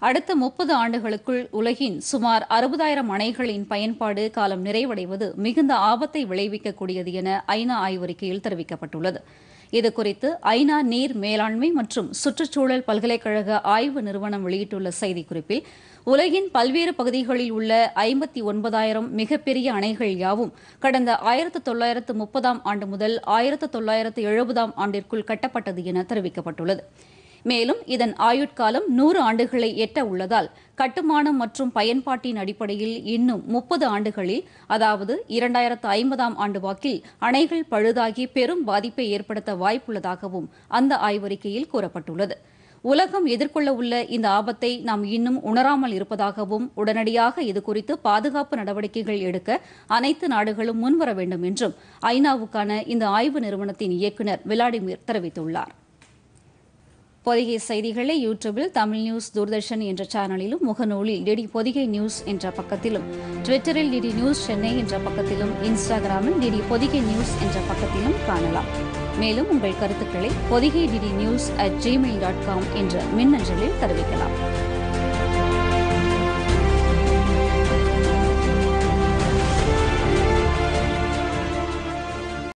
அடுத்த முப்பது ஆண்டுகளுக்குள் உலகின் சுமார் அறுபதாயிரம் அணைகளின் பயன்பாடு காலம் நிறைவடைவது மிகுந்த ஆபத்தை விளைவிக்கக்கூடியது என ஐநா ஆய்வறிக்கையில் தெரிவிக்கப்பட்டுள்ளது இதுகுறித்து ஐநா நீர் மேலாண்மை மற்றும் சுற்றுச்சூழல் பல்கலைக்கழக ஆய்வு நிறுவனம் வெளியிட்டுள்ள செய்திக்குறிப்பில் உலகின் பல்வேறு பகுதிகளில் உள்ள ஐம்பத்தி ஒன்பதாயிரம் மிகப்பெரிய அணைகள் யாவும் கடந்த ஆயிரத்து தொள்ளாயிரத்து முப்பதாம் ஆண்டு முதல் ஆயிரத்து தொள்ளாயிரத்து எழுபதாம் ஆண்டிற்குள் கட்டப்பட்டது என தெரிவிக்கப்பட்டுள்ளது மேலும் இதன் ஆயுட்காலம் நூறு ஆண்டுகளை எட்ட உள்ளதால் கட்டுமானம் மற்றும் பயன்பாட்டின் அடிப்படையில் இன்னும் முப்பது ஆண்டுகளில் அதாவது இரண்டாயிரத்து ஐம்பதாம் ஆண்டு வாக்கில் அணைகள் பழுதாகி பெரும் பாதிப்பை ஏற்படுத்த வாய்ப்புள்ளதாகவும் அந்த ஆய்வறிக்கையில் கூறப்பட்டுள்ளது உலகம் எதிர்கொள்ள உள்ள இந்த ஆபத்தை நாம் இன்னும் உணராமல் இருப்பதாகவும் உடனடியாக இதுகுறித்து பாதுகாப்பு நடவடிக்கைகள் எடுக்க அனைத்து நாடுகளும் முன்வர வேண்டும் என்றும் ஐநாவுக்கான இந்த ஆய்வு நிறுவனத்தின் இயக்குநர் விளாடிமிர் தெரிவித்துள்ளார் பொதிகை செய்திகளை யூடியூபில் தமிழ் நியூஸ் தூர்தர்ஷன் என்ற சேனலிலும் முகநூலில் டிடி பொதிகை நியூஸ் என்ற பக்கத்திலும் ட்விட்டரில் டிடி நியூஸ் சென்னை என்ற பக்கத்திலும் இன்ஸ்டாகிராமில் டிடி பொதிகை நியூஸ் என்ற பக்கத்திலும் காணலாம் மேலும் உங்கள் கருத்துக்களை Podhigai DD news at Gmail dot com என்ற மின்னஞ்சலில் தெரிவிக்கலாம்